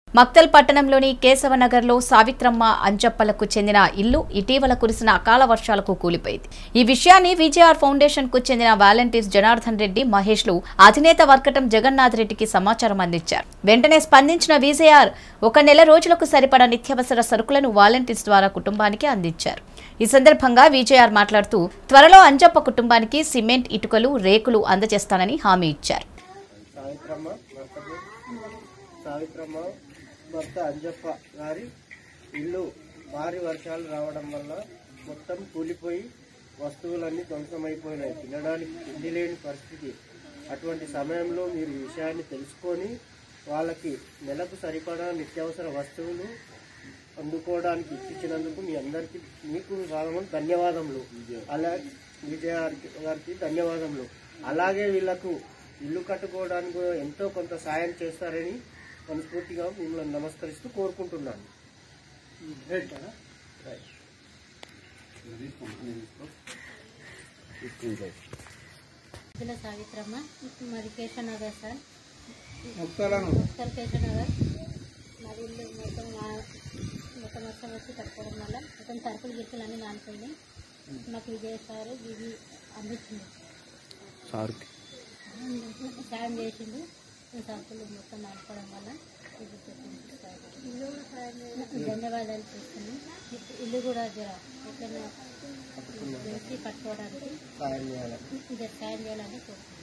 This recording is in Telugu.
మక్తల్ పట్టణంలోని కేశవనగర్లో సావిత్రమ్మ అంజప్పలకు చెందిన ఇల్లు ఇటీవల కురిసిన అకాల వర్షాలకు కూలిపోయింది ఈ విషయాన్ని విజయఆర్ ఫౌండేషన్ కు చెందిన వాలంటీర్స్ జనార్దన్ రెడ్డి మహేష్లు అధినేత వర్కటం జగన్నాథ్ రెడ్డికి సమాచారం అందించారు వెంటనే స్పందించిన విజయఆర్ ఒక నెల రోజులకు సరిపడా నిత్యావసర సరుకులను వాలంటీర్స్ ద్వారా కుటుంబానికి అందించారు ఈ సందర్భంగా విజయఆర్ మాట్లాడుతూ త్వరలో అంజప్ప కుటుంబానికి సిమెంట్ ఇటుకలు రేకులు అందజేస్తానని హామీ ఇచ్చారు సావిత్రమ్మ భర్తకు సావిత్రమ్మ భర్త అంజప్ప గారి ఇల్లు భారీ వర్షాలు రావడం వల్ల మొత్తం కూలిపోయి వస్తువులన్నీ ధ్వంసమైపోయినాయి తినడానికి తిండి లేని పరిస్థితి అటువంటి సమయంలో మీరు ఈ విషయాన్ని తెలుసుకొని వాళ్ళకి నెలకు సరిపడా నిత్యావసర వస్తువులు అందుకోవడానికి ఇచ్చినందుకు మీ అందరికీ మీకు భాగము ధన్యవాదములు అలా విజయ గారికి- గారికి ధన్యవాదములు అలాగే వీళ్ళకు ఇల్లు కట్టుకోవడానికి కూడా ఎంతో కొంత సాయం చేస్తారని మనస్ఫూర్తిగా మిమ్మల్ని నమస్కరిస్తూ కోరుకుంటున్నాను ఇదిలో సావిత్రమ్మ మరి కేశనగర్ సార్ ముక్తాలను ఉత్తర కేశనగర్ మరి ఇల్లు మొత్తం మా- మొత్తం మొత్తం వచ్చి కట్టుకోవడం వల్ల మొత్తం సరుకులు గిరుకులు అన్నీ నానిపోయినాయి మాకు విజయ సార్ ఇది అందించింది సాయం చేసిండు ఈ సరుకులు మొత్తం నానుకోవడం వల్ల ఇది చెప్పింది సార్. ధన్యవాదాలు చేస్తున్నాం ఇల్లు కూడా జర ఎట్లైనా చేసి కట్టుకోవడానికి సాయం చేయాలి ఇది సాయం చేయాలని కోరుకుంటున్నాం